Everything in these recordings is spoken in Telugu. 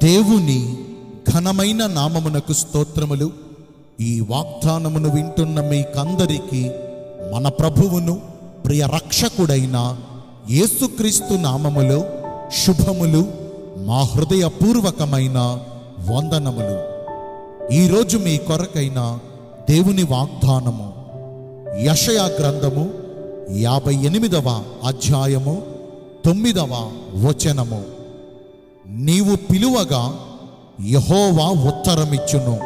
దేవుని ఘనమైన నామమునకు స్తోత్రములు ఈ వాగ్దానమును వింటున్న మీకందరికీ మన ప్రభువును ప్రియ రక్షకుడైన యేసుక్రీస్తు నామములో శుభములు మా హృదయపూర్వకమైన వందనములు ఈరోజు మీ కొరకైన దేవుని వాగ్దానము యషయా గ్రంథము యాభై ఎనిమిదవ అధ్యాయము తొమ్మిదవ వచనము నీవు పిలువగా యహోవా ఉత్తరమిచ్చును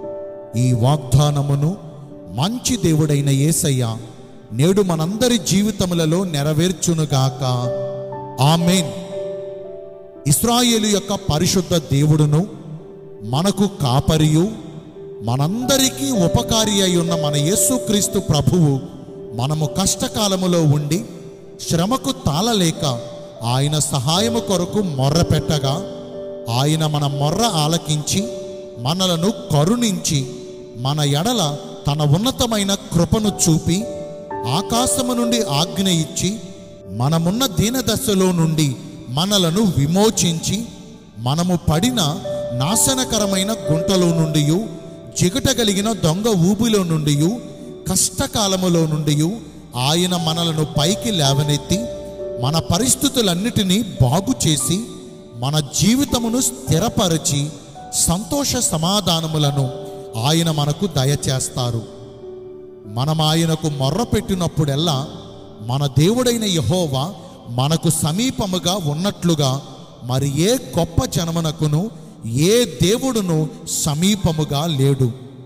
ఈ వాగ్దానమును మంచి దేవుడైన యేసయ్య నేడు మనందరి జీవితములలో నెరవేర్చునుగాక ఆమెన్ ఇస్రాయేలు యొక్క పరిశుద్ధ దేవుడును మనకు కాపరియు మనందరికీ ఉపకారి అయి ఉన్న మన యేసుక్రీస్తు ప్రభువు మనము కష్టకాలములో ఉండి శ్రమకు తాళలేక ఆయన సహాయము కొరకు మొర్ర పెట్టగా ఆయన మన మొర్ర ఆలకించి మనలను కరుణించి మన ఎడల తన ఉన్నతమైన కృపను చూపి ఆకాశము నుండి ఆజ్ఞ ఇచ్చి మనమున్న దీనదశలో నుండి మనలను విమోచించి మనము పడిన నాశనకరమైన గుంటలో నుండి జిగటగలిగిన దొంగ ఊబిలో నుండి కష్టకాలములో నుండి ఆయన మనలను పైకి లేవనెత్తి మన పరిస్థితులన్నిటినీ బాగు చేసి మన జీవితమును స్థిరపరిచి సంతోష సమాధానములను ఆయన మనకు దయచేస్తారు మనం ఆయనకు మొర్ర పెట్టినప్పుడెల్లా మన దేవుడైన యహోవా మనకు సమీపముగా ఉన్నట్లుగా మరి ఏ గొప్ప జనమునకును ఏ దేవుడును సమీపముగా లేడు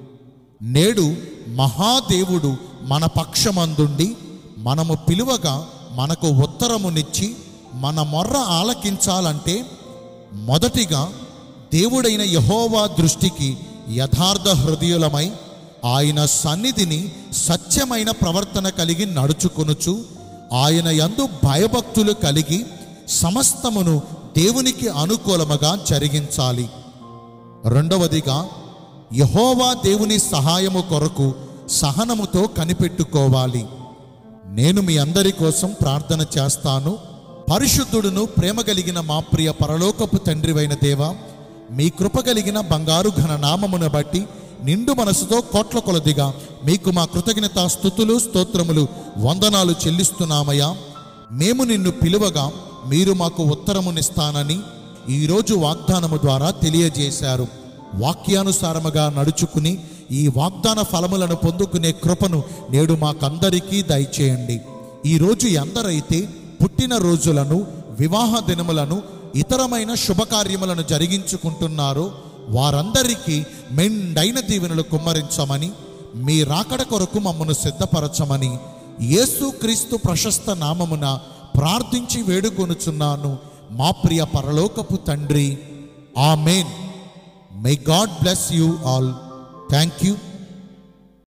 నేడు మహాదేవుడు మన పక్షమందుండి మనము పిలువగా మనకు ఉత్తరమునిచ్చి మన మొర్ర ఆలకించాలంటే మొదటిగా దేవుడైన యహోవా దృష్టికి యథార్థ హృదయులమై ఆయన సన్నిధిని సత్యమైన ప్రవర్తన కలిగి నడుచుకొనుచు ఆయన యందు భయభక్తులు కలిగి సమస్తమును దేవునికి అనుకూలముగా జరిగించాలి రెండవదిగా యహోవా దేవుని సహాయము కొరకు సహనముతో కనిపెట్టుకోవాలి నేను మీ అందరి కోసం ప్రార్థన చేస్తాను పరిశుద్ధుడును ప్రేమ కలిగిన మా ప్రియ పరలోకపు తండ్రివైన దేవ మీ కృప కలిగిన బంగారు ఘన నామమును బట్టి నిండు మనసుతో కోట్ల కొలదిగా మీకు మా కృతజ్ఞత స్థుతులు స్తోత్రములు వందనాలు చెల్లిస్తున్నామయ్యా మేము నిన్ను పిలువగా మీరు మాకు ఉత్తరమునిస్తానని ఈరోజు వాగ్దానము ద్వారా తెలియజేశారు వాక్యానుసారముగా నడుచుకుని ఈ వాగ్దాన ఫలములను పొందుకునే కృపను నేడు మాకందరికీ దయచేయండి ఈరోజు ఎందరైతే పుట్టిన రోజులను వివాహ దినములను ఇతరమైన శుభకార్యములను జరిగించుకుంటున్నారో వారందరికీ మెండైన దీవెనలు కుమ్మరించమని మీ రాకడ కొరకు మమ్మను సిద్ధపరచమని యేసుక్రీస్తు ప్రశస్త నామమున ప్రార్థించి వేడుకొనుచున్నాను మా ప్రియ పరలోకపు తండ్రి amen may God bless you all thank you